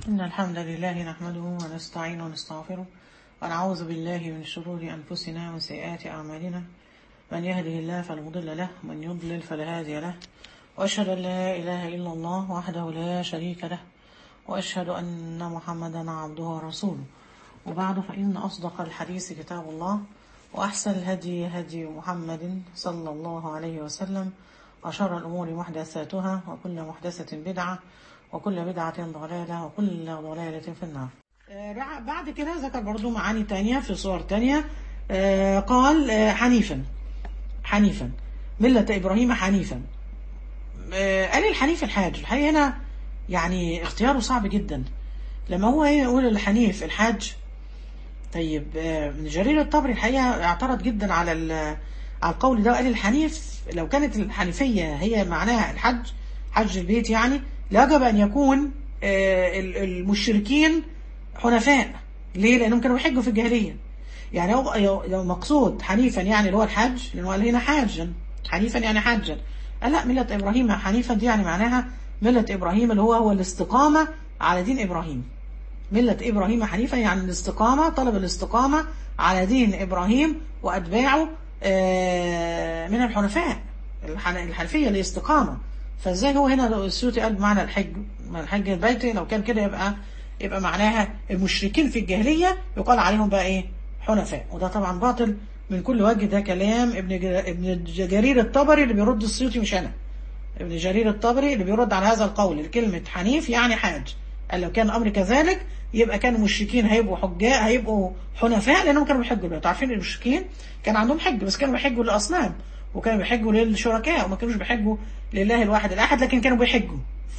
إن الحمد لله نحمده ونستعين ونستغفره ونعوذ بالله من شرور أنفسنا وسيئات أعمالنا من يهده الله فلا مضل له ومن يضلل فلا هادي له وأشهد أن لا إله إلا الله وحده لا شريك له وأشهد أن محمدا عبده ورسوله وبعد فإن أصدق الحديث كتاب الله وأحسن الهدي هدي محمد صلى الله عليه وسلم وشر الأمور محدثاتها وكل محدثة بدعة وكل بدعة ضلالة وكل ضلالة في النار آه، بعد كده ذكر برضو معاني تانية في صور تانية آه، قال آه، حنيفا حنيفا ملة إبراهيم حنيفا آه، قال الحنيف الحاج الحقيقة هنا يعني اختياره صعب جدا لما هو يقول الحنيف الحاج طيب آه، ابن جرير الطبري الحقيقة اعترض جدا على ال- على القول ده وقال الحنيف لو كانت الحنيفية هي معناها الحج حج البيت يعني لوجب أن يكون آه، ال- المشركين حنفاء ليه؟ لأنهم كانوا بيحجوا في الجاهلية يعني هو لو مقصود حنيفا يعني اللي هو الحج لأنه قال هنا حاجا حنيفا يعني حاجا قال لا ملة إبراهيم حنيفا دي يعني معناها ملة إبراهيم اللي هو هو الاستقامة على دين إبراهيم ملة إبراهيم حنيفا يعني الاستقامة طلب الاستقامة على دين إبراهيم وأتباعه آه، من الحنفاء الحن- الحنفية الاستقامة فازاي هو هنا لو السيوطي قال بمعنى الحج من الحج البيتي لو كان كده يبقى يبقى معناها المشركين في الجاهلية يقال عليهم بقى ايه حنفاء وده طبعا باطل من كل وجه ده كلام ابن جر- ابن جرير الطبري اللي بيرد السيوطي مش انا ابن جرير الطبري اللي بيرد على هذا القول كلمة حنيف يعني حاج قال لو كان الأمر كذلك يبقى كان المشركين هيبقوا حجاء هيبقوا حنفاء لأنهم كانوا بيحجوا دلوقتي عارفين المشركين كان عندهم حج بس كانوا بيحجوا للأصنام وكانوا بيحجوا للشركاء وما كانوش بيحجوا لله الواحد الأحد لكن كانوا بيحجوا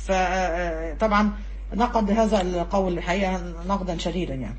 فطبعا نقد هذا القول الحقيقة نقدا شديدا يعني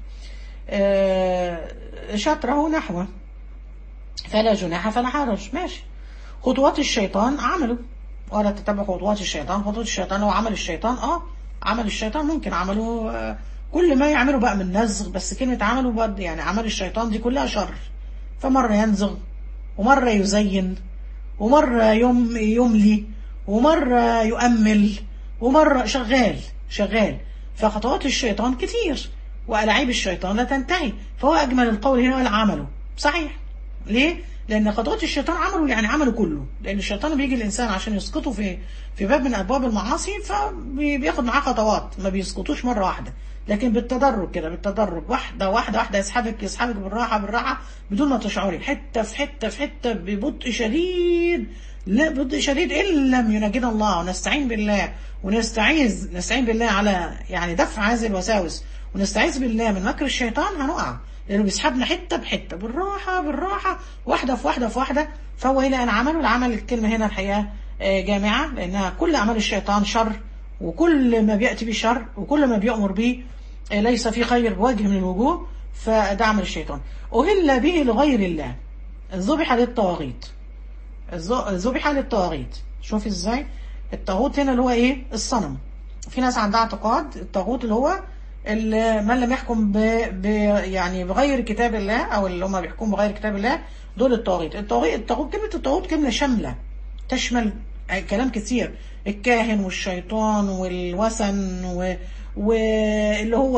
آه، شطره نحوه فلا جناح فلا حرج ماشي خطوات الشيطان عمله ولا تتبع خطوات الشيطان خطوات الشيطان هو عمل الشيطان اه عمل الشيطان ممكن عمله آه، كل ما يعمله بقى من نزغ بس كلمة عمله بقى يعني عمل الشيطان دي كلها شر فمرة ينزغ ومرة يزين ومرة يم يملي ومرة يؤمل ومرة شغال شغال فخطوات الشيطان كتير وألاعيب الشيطان لا تنتهي فهو أجمل القول هنا قال عمله صحيح ليه؟ لأن خطوات الشيطان عمله يعني عمله كله لأن الشيطان بيجي الإنسان عشان يسقطه في في باب من أبواب المعاصي فبياخد معاه خطوات ما بيسقطوش مرة واحدة لكن بالتدرج كده بالتدرج واحدة واحدة واحدة يسحبك يسحبك بالراحة بالراحة بدون ما تشعري حتة في حتة في حتة ببطء شديد لا ببطء شديد إن لم ينجينا الله ونستعين بالله ونستعيذ نستعين بالله على يعني دفع هذه الوساوس ونستعيذ بالله من مكر الشيطان هنقع لأنه بيسحبنا حتة بحتة بالراحة بالراحة واحدة في واحدة في واحدة فهو هنا أنا عمله العمل الكلمة هنا الحقيقة آه، جامعة لأنها كل أعمال الشيطان شر وكل ما بيأتي به شر وكل ما بيأمر به آه، ليس في خير بوجه من الوجوه فده عمل الشيطان أهل به لغير الله ذبح للطواغيت الز- ذبح للطواغيت شوف ازاي الطاغوت هنا اللي هو ايه الصنم في ناس عندها اعتقاد الطاغوت اللي هو ال- من لم يحكم ب... ب... يعني بغير كتاب الله او اللي هم بيحكموا بغير كتاب الله دول الطاغيت الطاغيت الطاغوت كلمه الطاغوت كلمه شامله تشمل كلام كثير الكاهن والشيطان والوثن و... واللي هو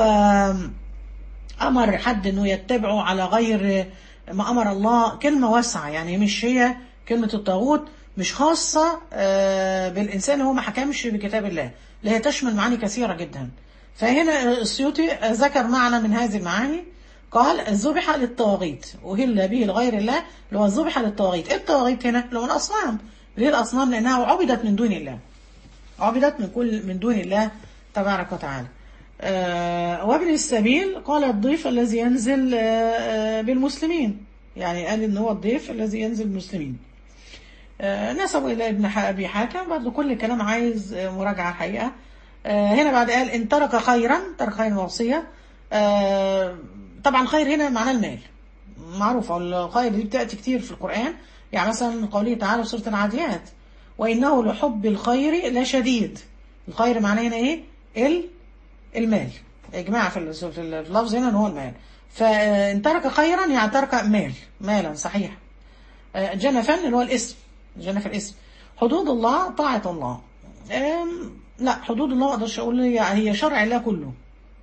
امر حد انه يتبعه على غير ما امر الله كلمه واسعه يعني مش هي كلمه الطاغوت مش خاصه آه، بالانسان اللي هو ما حكمش بكتاب الله لا هي تشمل معاني كثيره جدا فهنا السيوطي ذكر معنى من هذه المعاني قال ذبح للطواغيت وهل به لغير الله اللي هو ذبح للطواغيت ايه الطواغيت هنا اللي هو الاصنام ليه الاصنام لانها عبدت من دون الله عبدت من كل من دون الله تبارك وتعالى آه، وابن السبيل قال الضيف الذي ينزل آه، آه، بالمسلمين يعني قال ان هو الضيف الذي ينزل بالمسلمين آه، نسبوا الى ابن ح- ابي حاتم برضه كل كلام عايز آه، مراجعه الحقيقه آه، هنا بعد قال ان ترك خيرا ترك خير وصيه آه، طبعا خير هنا معناه المال معروفة الخير دي بتأتي كتير في القرآن يعني مثلا قوله تعالى في سورة العاديات وإنه لحب الخير لشديد الخير معناه هنا إيه؟ ال المال إجماع في ال- في اللفظ هنا إن هو المال فإن ترك خيرا يعني ترك مال مالا صحيح آه، جنفا اللي هو الاسم جنف الاسم حدود الله طاعة الله آم، لا حدود الله ما اقدرش اقول هي هي شرع الله كله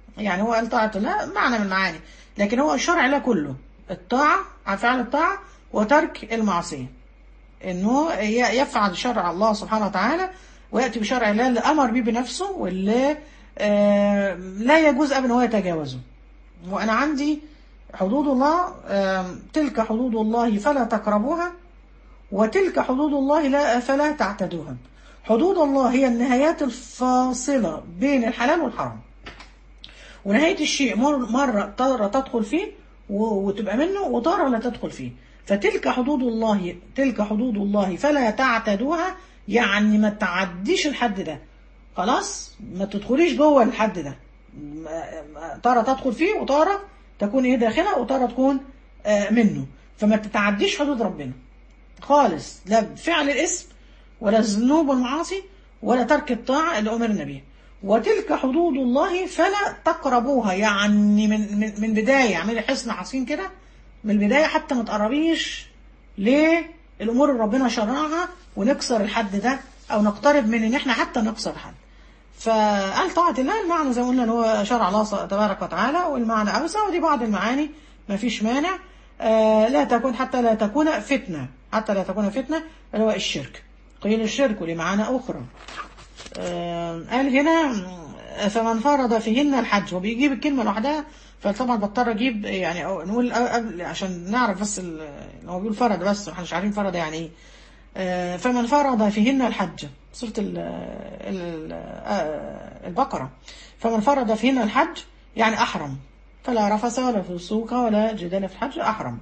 يعني هو قال طاعة الله معنى من المعاني لكن هو الشرع له كله الطاعة فعل الطاعة وترك المعصية انه ي- يفعل شرع الله سبحانه وتعالى ويأتي بشرع الله اللي أمر به بنفسه واللي آه، لا يجوز أبدا هو يتجاوزه وأنا عندي حدود الله آم، تلك حدود الله فلا تقربوها وتلك حدود الله لا فلا تعتدوها حدود الله هي النهايات الفاصلة بين الحلال والحرام ونهاية الشيء مر- مرة ترى تدخل فيه و- وتبقى منه وترى لا تدخل فيه فتلك حدود الله تلك حدود الله فلا تعتدوها يعني ما تعديش الحد ده خلاص ما تدخليش جوه الحد ده ما- ما- ترى تدخل فيه وترى تكون ايه داخله وترى تكون آه، منه فما تتعديش حدود ربنا خالص لا بفعل الاسم ولا الذنوب والمعاصي ولا ترك الطاعة اللي أمرنا به وتلك حدود الله فلا تقربوها يعني من من, من بداية اعملي حصن حصين كده من البداية حتى ما تقربيش للأمور اللي ربنا شرعها ونكسر الحد ده أو نقترب من إن إحنا حتى نكسر الحد فقال طاعة الله المعنى زي ما قلنا ان هو شرع الله تبارك وتعالى والمعنى أوسع ودي بعض المعاني ما فيش مانع آه لا تكون حتى لا تكون فتنة حتى لا تكون فتنة اللي هو الشرك قيل الشرك لمعنى أخرى آه قال هنا آه، فمن فرض فيهن الحج وبيجيب الكلمة لوحدها فطبعا بضطر اجيب يعني أو نقول قبل عشان نعرف بس ال- هو بيقول فرض بس احنا مش عارفين فرض يعني ايه آه، فمن فرض فيهن الحج سورة ال- ال- آه، البقرة فمن فرض فيهن الحج يعني أحرم فلا رفث ولا فسوق ولا جدال في الحج أحرم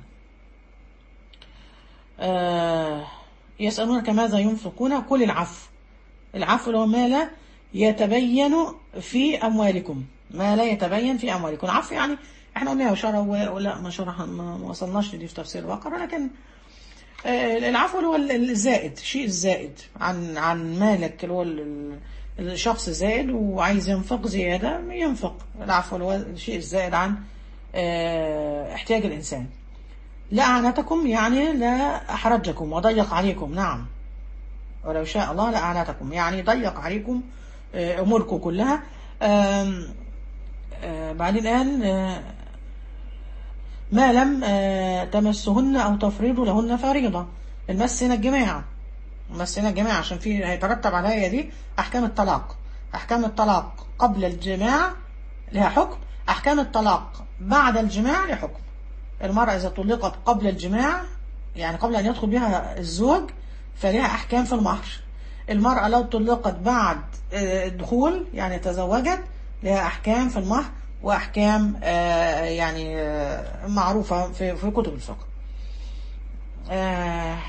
آه، يسألونك ماذا ينفقون كل العفو العفو اللي هو ما لا يتبين في أموالكم ما لا يتبين في أموالكم العفو يعني احنا قلنا شرع ولا ما شرح ما ما وصلناش لدي في تفسير البقرة لكن آه، العفو اللي هو ال- الزائد الشيء الزائد عن عن مالك اللي هو ال- ال- الشخص زائد وعايز ينفق زيادة ينفق العفو اللي هو الشيء الزائد عن آه، احتياج الإنسان لا أعنتكم يعني لا أحرجكم وضيق عليكم نعم ولو شاء الله لأعنتكم يعني ضيق عليكم آه، أموركم كلها آم، آه، بعدين قال آه، ما لم آه، تمسهن أو تفرضوا لهن فريضة المس هنا الجماع المس هنا الجماع عشان في هيترتب على الآية دي أحكام الطلاق أحكام الطلاق قبل الجماع لها حكم أحكام الطلاق بعد الجماع لها حكم المرأة إذا طلقت قبل الجماع يعني قبل أن يدخل بها الزوج فلها أحكام في المهر المرأة لو طلقت بعد آه، الدخول يعني تزوجت لها أحكام في المهر وأحكام آه، يعني آه، معروفة في في كتب الفقه آه،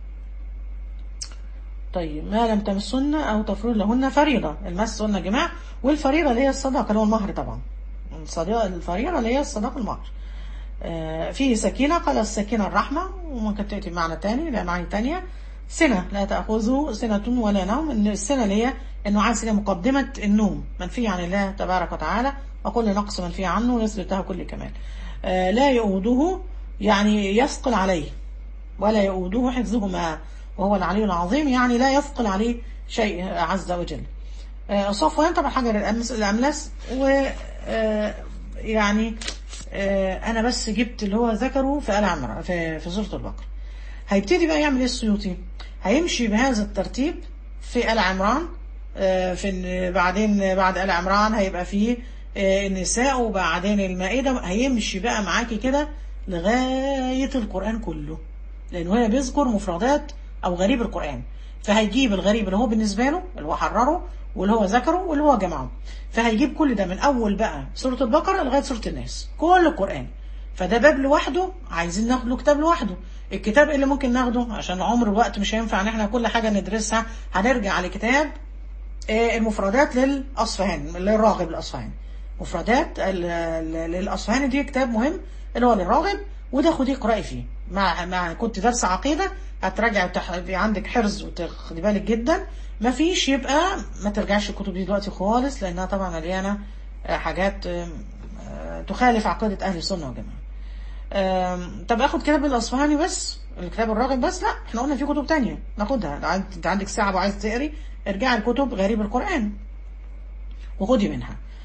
طيب ما لم تمسن أو تفرض لهن فريضة المس قلنا جماع والفريضة اللي هي الصدقة اللي هو المهر طبعا الصدقة الفريضة اللي هي الصدقة المهر آه، فيه سكينة قال السكينة الرحمة وممكن تأتي بمعنى تاني لا معاني تانية سنة لا تأخذه سنة ولا نوم إن السنة اللي هي إنه عايز هي مقدمة النوم منفي عن الله تبارك وتعالى وكل نقص منفي عنه يثبت له كل كمال آه، لا يؤوده يعني يثقل عليه ولا يؤوده حفظهما وهو العلي العظيم يعني لا يثقل عليه شيء عز وجل آه، صفوان طبعا حجر الأمس الأملس و آه، يعني آه، أنا بس جبت اللي هو ذكره في آل عمران في في سورة البقرة هيبتدي بقى يعمل ايه السيوطي هيمشي بهذا الترتيب في آل عمران آه، في إن بعدين بعد آل عمران هيبقى فيه آه، النساء وبعدين المائدة هيمشي بقى معاكي كده لغاية القرآن كله لأنه هي بيذكر مفردات أو غريب القرآن فهيجيب الغريب اللي هو بالنسبة له اللي هو حرره واللي هو ذكره واللي هو جمعه فهيجيب كل ده من أول بقى سورة البقرة لغاية سورة الناس كل القرآن فده باب لوحده عايزين ناخد له كتاب لوحده الكتاب إيه اللي ممكن ناخده عشان عمر الوقت مش هينفع ان احنا كل حاجة ندرسها هنرجع لكتاب آه، المفردات للأصفهاني للراغب الأصفهاني مفردات ال- ال- للأصفهاني دي كتاب مهم اللي هو للراغب وده خديه اقرأي فيه مع مع كنت درس عقيدة هتراجع وتح- يبقى عندك حرز وتاخدي بالك جدا ما فيش يبقى ما ترجعش الكتب دي دلوقتي خالص لأنها طبعا مليانة آه، حاجات آه، آه، تخالف عقيدة أهل السنة والجماعة آم، طب اخد كتاب الاصفهاني بس الكتاب الراغب بس لا احنا قلنا في كتب تانية ناخدها لو عند- انت عندك ساعة وعايز تقري ارجعي لكتب غريب القرآن وخدي منها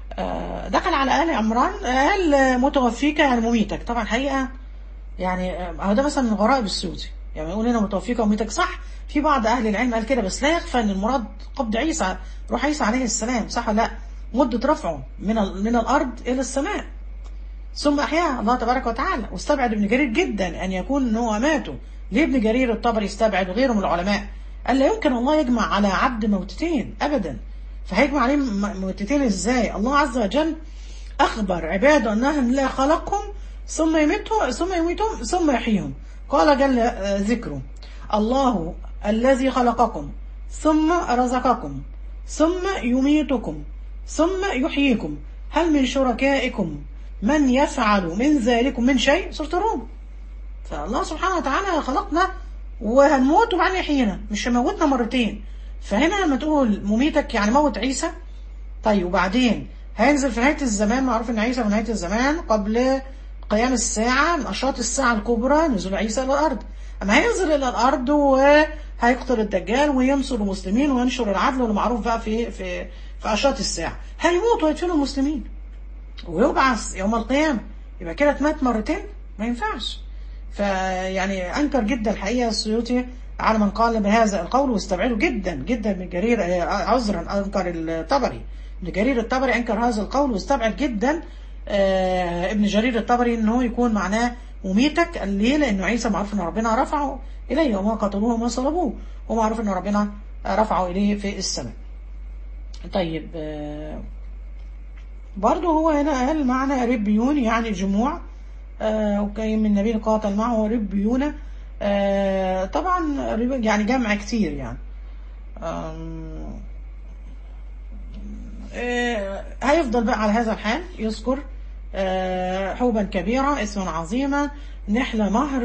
آه، دخل على آل عمران قال آه، متوفيك يعني مميتك طبعا حقيقة يعني آه، هو ده مثلا من غرائب السيوطي يعني يقول هنا متوفيك وميتك صح في بعض أهل العلم قال كده بس لا يخفى أن المراد قبض عيسى روح عيسى عليه السلام صح ولا لا مدة رفعه من ال- من الأرض إلى السماء ثم أحياه الله تبارك وتعالى واستبعد ابن جرير جدا أن يكون أنه هو ماته ليه ابن جرير الطبري استبعد وغيره من العلماء قال لا يمكن الله يجمع على عبد موتتين أبدا فهيجمع عليه م- موتتين إزاي الله عز وجل أخبر عباده أنهم لا خلقهم ثم يميتهم ثم يميتهم ثم يحييهم قال جل آه، ذكره الله الذي خلقكم ثم رزقكم ثم يميتكم ثم يحييكم هل من شركائكم من يفعل من ذلكم من شيء سورة الروم فالله سبحانه وتعالى خلقنا وهنموت وبعدين يحيينا مش موتنا مرتين فهنا لما تقول مميتك يعني موت عيسى طيب وبعدين هينزل في نهاية الزمان معروف ان عيسى في نهاية الزمان قبل قيام الساعة من أشراط الساعة الكبرى نزول عيسى إلى الأرض أما هينزل إلى الأرض وهيقتل الدجال وينصر المسلمين وينشر العدل والمعروف بقى في في في أشراط الساعة هيموت ويدفنوا المسلمين ويبعث يوم القيامة يبقى كده اتمات مرتين ما ينفعش فيعني أنكر جدا الحقيقة السيوطي على من قال بهذا القول واستبعده جدا جدا من جرير آه، عذرا أنكر الطبري ابن جرير الطبري أنكر هذا القول واستبعد جدا آه، ابن جرير الطبري أنه يكون معناه مميتك قال ليه لأنه عيسى معروف أن ربنا رفعه إليه وما قتلوه وما صلبوه ومعروف أن ربنا رفعه إليه في السماء طيب آه، برضه هو هنا قال معنى ربيون يعني جموع آه وكي من النبي قاتل معه ربيون آه طبعا رب- يعني جمع كتير يعني آم، آه هيفضل بقى على هذا الحال يذكر آه حوبا كبيرة اسما عظيما نحل مهر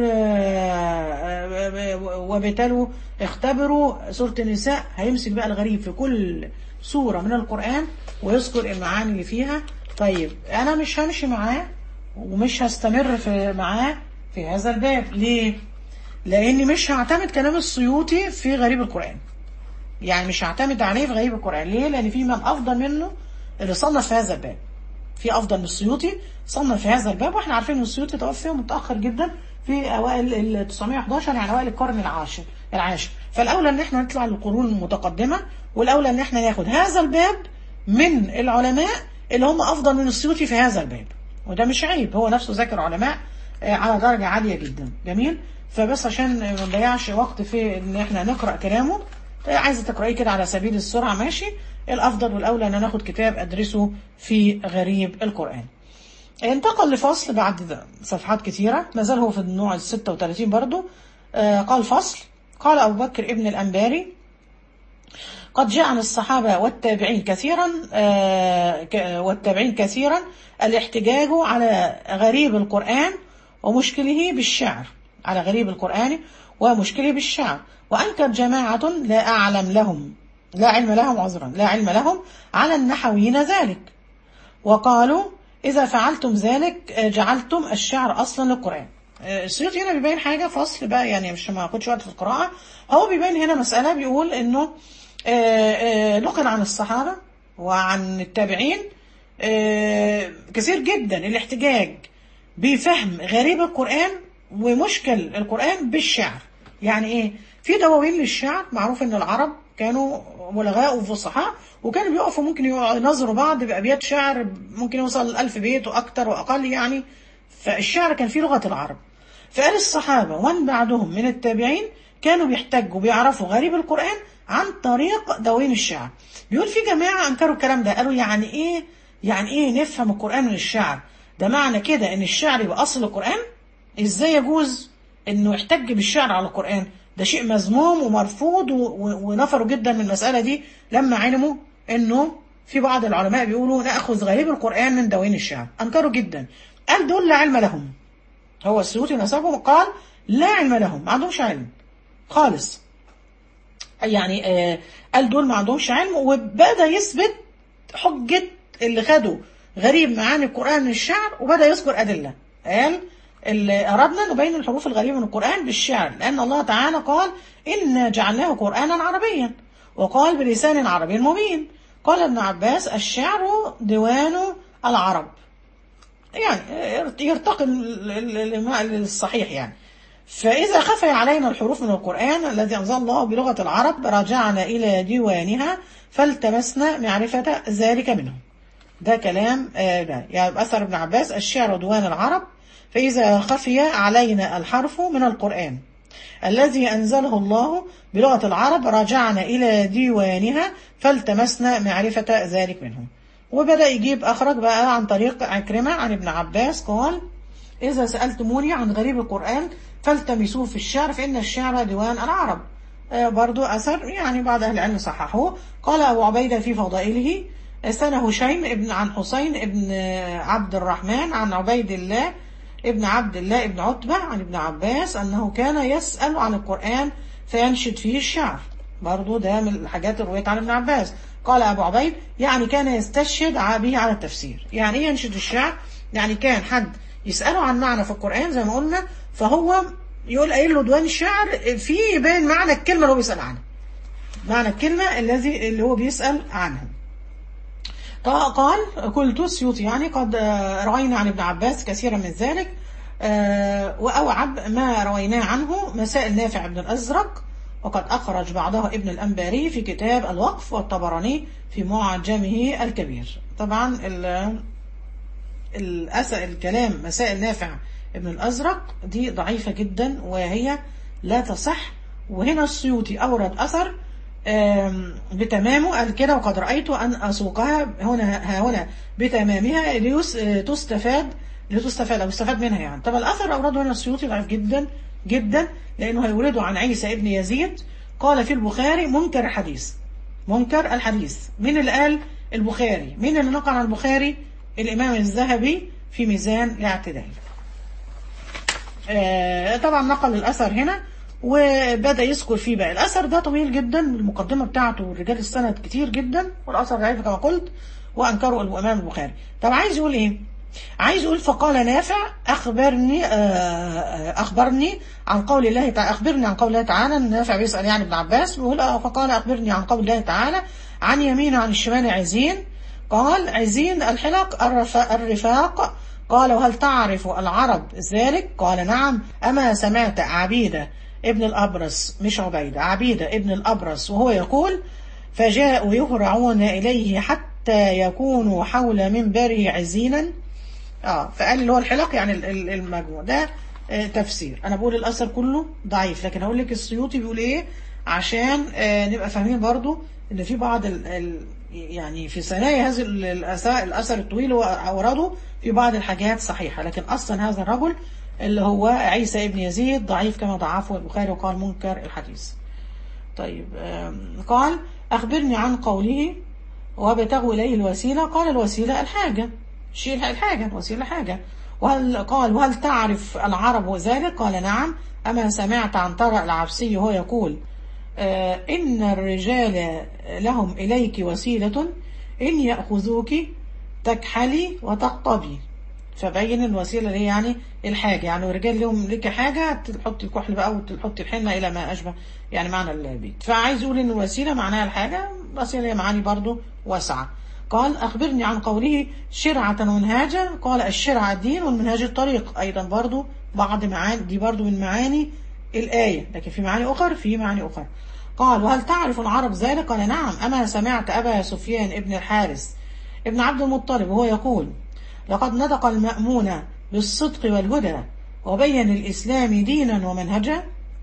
آه، آه، وبتلوا اختبروا سورة النساء هيمسك بقى الغريب في كل سورة من القرآن ويذكر المعاني اللي فيها طيب أنا مش همشي معاه ومش هستمر في معاه في هذا الباب ليه؟ لأني مش هعتمد كلام السيوطي في غريب القرآن يعني مش هعتمد عليه في غريب القرآن ليه؟ لأن في من أفضل منه اللي صنف في هذا الباب في أفضل من السيوطي صنف في هذا الباب واحنا عارفين ان السيوطي توفي متأخر جدا في أوائل ال 911 يعني أوائل القرن العاشر العاشر فالأولى إن احنا نطلع للقرون المتقدمة والأولى إن احنا ناخد هذا الباب من العلماء اللي هم أفضل من السيوطي في هذا الباب وده مش عيب هو نفسه ذاكر علماء آه، على درجة عالية جدا جميل فبس عشان ما نضيعش وقت في ان احنا نقرأ كلامه آه، عايزة تقرأيه كده على سبيل السرعة ماشي الأفضل والأولى أن ناخد كتاب أدرسه في غريب القرآن انتقل لفصل بعد صفحات كثيرة ما زال هو في النوع ال 36 برضو آه، قال فصل قال أبو بكر ابن الأنباري قد جاء عن الصحابة والتابعين كثيرا آه، ك- والتابعين كثيرا الاحتجاج على غريب القرآن ومشكله بالشعر على غريب القرآن ومشكله بالشعر وأنكر جماعة لا أعلم لهم لا علم لهم عذرا لا علم لهم على النحويين ذلك وقالوا إذا فعلتم ذلك آه، جعلتم الشعر أصلا للقرآن آه، السيوطي هنا بيبين حاجة فصل بقى يعني مش ما أخدش وقت في القراءة هو بيبين هنا مسألة بيقول إنه آه، آه، نقل عن الصحابة وعن التابعين آه، كثير جدا الاحتجاج بفهم غريب القرآن ومشكل القرآن بالشعر يعني ايه في دواوين للشعر معروف ان العرب كانوا بلغاء وفصحاء وكانوا بيقفوا ممكن ينظروا بعض بأبيات شعر ممكن يوصل ألف بيت وأكتر وأقل يعني فالشعر كان فيه لغة العرب فقال الصحابة ومن بعدهم من التابعين كانوا بيحتجوا بيعرفوا غريب القرآن عن طريق دواوين الشعر بيقول في جماعة أنكروا الكلام ده قالوا يعني إيه يعني إيه نفهم القرآن من الشعر ده معنى كده إن الشعر يبقى أصل القرآن إزاي يجوز إنه يحتج بالشعر على القرآن ده شيء مذموم ومرفوض و- و- ونفروا جدا من المسألة دي لما علموا إنه في بعض العلماء بيقولوا نأخذ غريب القرآن من دواوين الشعر أنكروا جدا قال دول لا علم لهم هو السيوطي نسبهم قال لا علم لهم ما عندهمش علم خالص يعني آه قال دول ما عندهمش علم وبدأ يثبت حجة اللي خدوا غريب معاني القرآن من الشعر وبدأ يذكر أدلة قال اللي أردنا نبين الحروف الغريبة من القرآن بالشعر لأن الله تعالى قال إنا جعلناه قرآنا عربيا وقال بلسان عربي مبين قال ابن عباس الشعر ديوان العرب يعني يرتقي ال- ال- ال- للصحيح يعني فإذا خفي علينا الحروف من القرآن الذي أنزل الله بلغة العرب رجعنا إلى ديوانها فالتمسنا معرفة ذلك منهم ده كلام آه، ده يعني أثر ابن عباس الشعر ديوان العرب فإذا خفي علينا الحرف من القرآن الذي أنزله الله بلغة العرب رجعنا إلى ديوانها فالتمسنا معرفة ذلك منهم وبدأ يجيب أخرج بقى عن طريق عكرمة عن ابن عباس قال إذا سألتموني عن غريب القرآن فالتمسوه في الشعر فإن الشعر ديوان العرب آه، برضو أثر يعني بعض أهل العلم صححوه قال أبو عبيدة في فضائله سنة هشيم ابن عن حسين ابن آه، عبد الرحمن عن عبيد الله ابن عبد الله ابن عتبة عن ابن عباس أنه كان يسأل عن القرآن فينشد فيه الشعر برضو ده من الحاجات الرواية عن ابن عباس قال أبو عبيد يعني كان يستشهد به على التفسير يعني إيه ينشد الشعر يعني كان حد يسأله عن معنى في القرآن زي ما قلنا فهو يقول قايل له ديوان الشعر فيه يبين معنى الكلمة اللي هو بيسأل عنها معنى الكلمة الذي اللي هو بيسأل عنها قال قلت السيوطي يعني قد آه، روينا عن ابن عباس كثيرا من ذلك آه، وأوعب ما رويناه عنه مسائل نافع بن الأزرق وقد أخرج بعضها ابن الأنباري في كتاب الوقف والطبراني في معجمه الكبير طبعا ال- الأس- الكلام مسائل نافع ابن الأزرق دي ضعيفة جدا وهي لا تصح وهنا السيوطي أورد أثر آم، بتمامه قال كده وقد رأيت أن أسوقها هنا ها هنا بتمامها ليس آه، تستفاد لتستفاد أو يستفاد منها يعني طب الأثر أورده هنا السيوطي ضعيف جدا جدا لأنه هيورده عن عيسى ابن يزيد قال في البخاري منكر الحديث منكر الحديث مين اللي قال البخاري مين اللي نقل عن البخاري الإمام الذهبي في ميزان الاعتدال آه، طبعا نقل الأثر هنا وبدأ يذكر فيه بقى الأثر ده طويل جدا المقدمة بتاعته رجال السند كتير جدا والأثر ضعيف كما قلت وأنكره الإمام البخاري طب عايز يقول إيه عايز يقول فقال نافع أخبرني آه، أخبرني عن قول الله تعالى أخبرني عن قول الله تعالى نافع بيسأل يعني ابن عباس بيقول آه، فقال أخبرني عن قول الله تعالى عن يمين عن الشمال عزين قال عزين الحلق الرف- الرفاق قال وهل تعرف العرب ذلك قال نعم أما سمعت عبيدة ابن الأبرص مش عبيدة عبيدة ابن الأبرص وهو يقول فجاءوا يهرعون إليه حتى يكونوا حول منبره عزينا اه فقال اللي هو الحلق يعني ال- ال- المجموع ده آه، تفسير انا بقول الاثر كله ضعيف لكن هقول لك السيوطي بيقول ايه عشان آه، نبقى فاهمين برضو ان في بعض ال ال يعني في ثنايا هذا ال- الاثر الاثر الطويل هو اورده في بعض الحاجات صحيحه لكن اصلا هذا الرجل اللي هو عيسى ابن يزيد ضعيف كما ضعفه البخاري وقال منكر الحديث طيب آم، قال أخبرني عن قوله وابتغوا إليه الوسيلة قال الوسيلة الحاجة شيء الحاجة الوسيلة حاجة وهل قال وهل تعرف العرب ذلك قال نعم أما سمعت عن طارق العبسي وهو يقول آه، إن الرجال لهم إليك وسيلة إن يأخذوك تكحلي وتقطبي فبين الوسيله اللي هي يعني الحاجه يعني الرجال لهم لك حاجه تحطي الكحل بقى وتحطي الحنه الى ما اشبه يعني معنى البيت فعايز يقول ان الوسيله معناها الحاجه الوسيله هي معاني برضو واسعه قال اخبرني عن قوله شرعه ومنهاجا قال الشرع الدين والمنهاج الطريق ايضا برضو بعض معاني دي برضو من معاني الايه لكن في معاني اخر في معاني اخرى قال وهل تعرف العرب ذلك قال نعم اما سمعت ابا سفيان ابن الحارث ابن عبد المطلب وهو يقول لقد نطق المأمون بالصدق والهدى وبين الإسلام دينا ومنهجا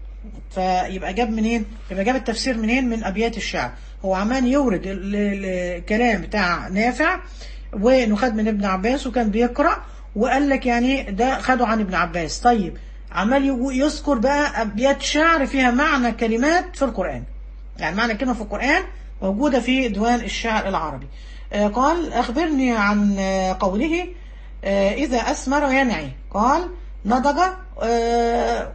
فيبقى جاب منين يبقى جاب التفسير منين من أبيات الشعر هو عمال يورد ال- ال- الكلام بتاع نافع وانه خد من ابن عباس وكان بيقرأ وقال لك يعني ده خده عن ابن عباس طيب عمال يجو- يذكر بقى أبيات شعر فيها معنى كلمات في القرآن يعني معنى كلمة في القرآن موجودة في ديوان الشعر العربي آه، قال أخبرني عن آه، قوله آه، إذا أسمر ينعي قال نضج آه،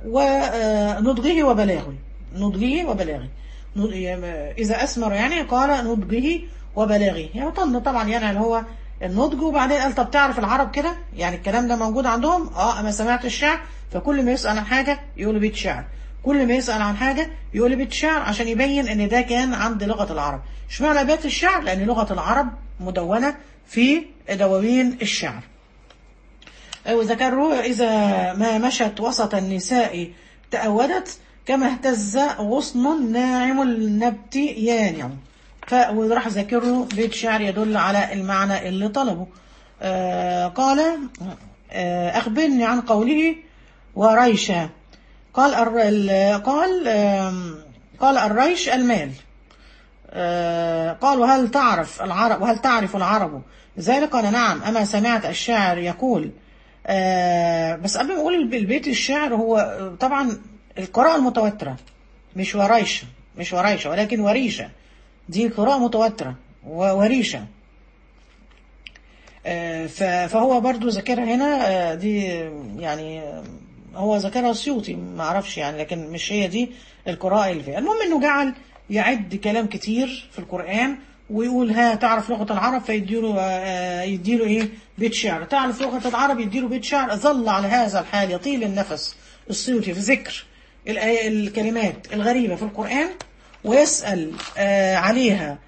ونضجه وبلاغه نضجه وبلاغه نض- آه، إذا أسمر يعني قال نضجه وبلاغه يعني طن طبعا يعني اللي هو النضج وبعدين قال طب تعرف العرب كده يعني الكلام ده موجود عندهم اه اما سمعت الشعر فكل ما يسأل عن حاجة يقول بيت شعر كل ما يسأل عن حاجة يقول بيت شعر عشان يبين ان ده كان عند لغة العرب اشمعنى بيت الشعر لان لغة العرب مدونة في دواوين الشعر وذكروا إذا ما مشت وسط النساء تأودت كما اهتز غصن ناعم النبت يانع فراح ذكروا بيت شعر يدل على المعنى اللي طلبه آه قال آه أخبرني عن قوله وريشا قال الر... قال آه قال الريش المال آه قال وهل تعرف العرب وهل تعرف العرب ذلك قال نعم أما سمعت الشاعر يقول آه بس قبل ما أقول البيت الشعر هو طبعا القراءة المتواترة مش وريشة مش وريشة ولكن وريشة دي قراءة متواترة وريشة آه فهو برضو ذاكرها هنا آه دي يعني هو ذاكرها السيوطي ما اعرفش يعني لكن مش هي دي القراءة اللي فيها المهم انه جعل يعد كلام كتير في القرآن ويقول ها تعرف لغة العرب فيديله آه يديله ايه بيت شعر تعرف لغة العرب يديله بيت شعر ظل على هذا الحال يطيل النفس السيوطي في ذكر الكلمات الغريبة في القرآن ويسأل آه عليها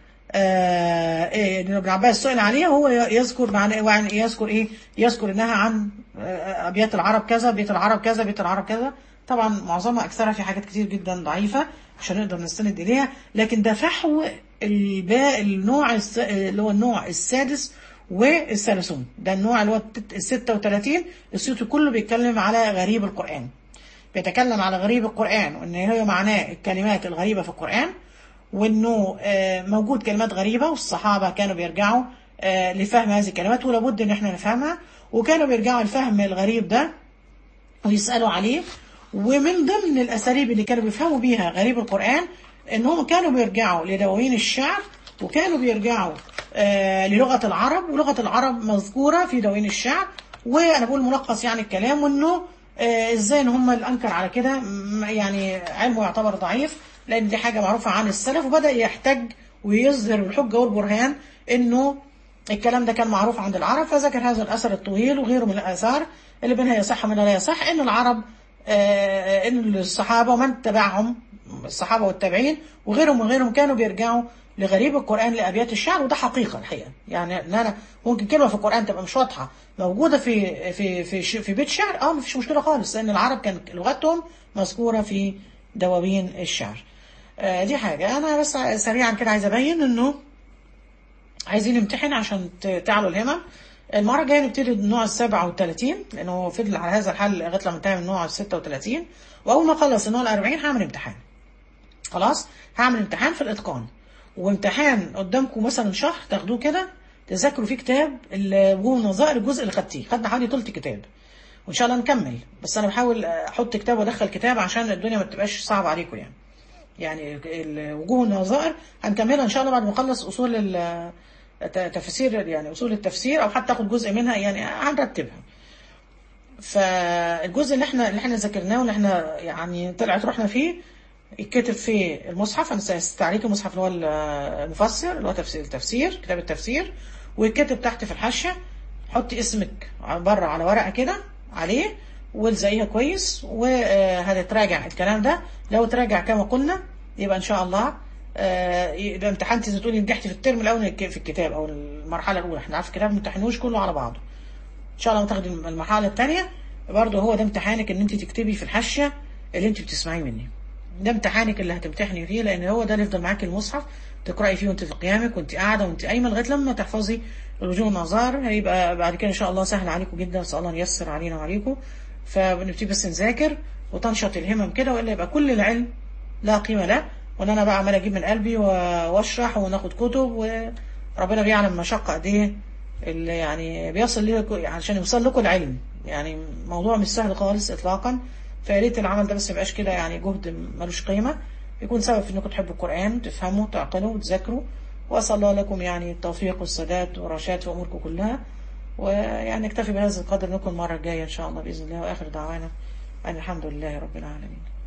آه إيه ابن عباس سئل عليها وهو يذكر معنى يذكر ايه يذكر انها عن آه ابيات العرب كذا بيت العرب كذا بيت العرب كذا طبعا معظمها اكثرها في حاجات كتير جدا ضعيفه مش هنقدر نستند اليها لكن ده فحو الباء النوع اللي هو النوع السادس والثلاثون ده النوع اللي هو ال 36 السيوطي كله بيتكلم على غريب القران بيتكلم على غريب القران وان هي معناه الكلمات الغريبه في القران وانه موجود كلمات غريبه والصحابه كانوا بيرجعوا لفهم هذه الكلمات ولابد ان احنا نفهمها وكانوا بيرجعوا لفهم الغريب ده ويسالوا عليه ومن ضمن الاساليب اللي كانوا بيفهموا بيها غريب القران انهم كانوا بيرجعوا لدواوين الشعر وكانوا بيرجعوا للغه العرب ولغه العرب مذكوره في دواوين الشعر وانا بقول ملخص يعني الكلام وانه ازاي ان هم اللي انكر على كده يعني علمه يعتبر ضعيف لان دي حاجه معروفه عن السلف وبدا يحتج ويظهر بالحجه والبرهان انه الكلام ده كان معروف عند العرب فذكر هذا الاثر الطويل وغيره من الاثار اللي منها يصح ومنها لا يصح ان العرب آه ان الصحابه ومن تبعهم الصحابه والتابعين وغيرهم وغيرهم كانوا بيرجعوا لغريب القران لابيات الشعر وده حقيقه الحقيقه يعني ان انا ممكن كلمه في القران تبقى مش واضحه موجوده في في في في بيت شعر اه مفيش مشكله خالص لان العرب كانت لغتهم مذكوره في دواوين الشعر آه دي حاجه انا بس سريعا كده عايز ابين انه عايزين نمتحن عشان تعلوا الهمم المرة الجاية نبتدي النوع السابع والثلاثين لأنه فضل على هذا الحال لغاية لما انتهى من النوع الستة وثلاثين وأول ما أخلص النوع الأربعين هعمل امتحان خلاص هعمل امتحان في الإتقان وامتحان قدامكم مثلا شهر تاخدوه كده تذاكروا فيه كتاب وجوه النظائر الجزء اللي خدتيه خدنا حوالي تلت كتاب وإن شاء الله نكمل بس أنا بحاول أحط كتاب وأدخل كتاب عشان الدنيا ما تبقاش صعبة عليكم يعني يعني وجوه النظائر هنكملها إن شاء الله بعد ما نخلص أصول تفسير يعني اصول التفسير او حتى اخد جزء منها يعني هنرتبها فالجزء اللي احنا اللي احنا ذاكرناه واللي احنا يعني طلعت روحنا فيه يتكتب في المصحف انا تعليق المصحف اللي هو المفسر اللي هو تفسير التفسير كتاب التفسير ويتكتب تحت في الحاشيه حطي اسمك بره على ورقه كده عليه والزقيها كويس وهتتراجع الكلام ده لو تراجع كما قلنا يبقى ان شاء الله يبقى امتحنت زي تقولي نجحت في الترم الاول في الكتاب او المرحله الاولى احنا عارف الكتاب ما امتحنوش كله على بعضه ان شاء الله تاخدي المرحله الثانيه برضه هو ده امتحانك ان انت تكتبي في الحاشيه اللي انت بتسمعيه مني ده امتحانك اللي هتمتحني فيه لان هو ده اللي يفضل معاكي المصحف تقراي فيه وانت في قيامك وانت قاعده وانت قايمه لغايه لما تحفظي الوجوه النظار هيبقى بعد كده ان شاء الله سهل عليكم جدا نسال الله ييسر علينا وعليكم فبنبتدي بس نذاكر وتنشط الهمم كده والا يبقى كل العلم لا قيمه له وان انا بقى عمال اجيب من قلبي واشرح وناخد كتب وربنا بيعلم مشقه قد ايه اللي يعني بيصل لي عشان يوصل لكم العلم يعني موضوع مش سهل خالص اطلاقا فيا ريت العمل ده بس ما يبقاش كده يعني جهد ملوش قيمه يكون سبب في انكم تحبوا القران تفهموا تعقلوا وتذاكروا واسال الله لكم يعني التوفيق والسداد والرشاد في اموركم كلها ويعني نكتفي بهذا القدر نكون المره الجايه ان شاء الله باذن الله واخر دعوانا ان الحمد لله رب العالمين